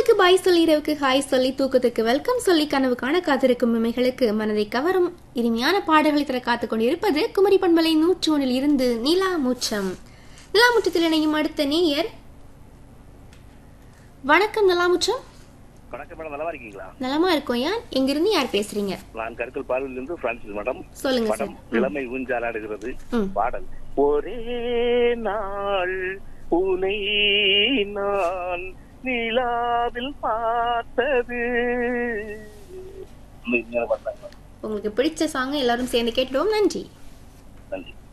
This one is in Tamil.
நாளுக்கு பாய் சொல்லி இரவுக்கு ஹாய் சொல்லி தூக்கத்துக்கு வெல்கம் சொல்லி கனவு காண காத்திருக்கும் இமைகளுக்கு மனதை கவரும் இனிமையான பாடல்களை தர காத்துக் கொண்டிருப்பது குமரி பண்பலை நூற்று ஒன்றில் இருந்து நிலா மூச்சம் நிலா முற்றத்தில் இணையும் அடுத்த நேயர் வணக்கம் நிலாமுச்சம் வணக்கம் மேடம் நல்லா இருக்கீங்களா நலமா இருக்கோம் யார் எங்கிருந்து யார் பேசுறீங்க நான் கருக்கல் பாடலிருந்து பிரான்சிஸ் மேடம் சொல்லுங்க படம் சார் இளமை ஊஞ்சாலாடுகிறது ம். பாடல் ஒரே நாள் உனை நான் நிலாவில் பார்த்தது இந்த இனிமையான பாட்டு தான் மேடம். உங்களுக்கு பிடிச்ச சாங் எல்லாரும் சேர்ந்து கேட்டுடுவோம் நன்றி நன்றி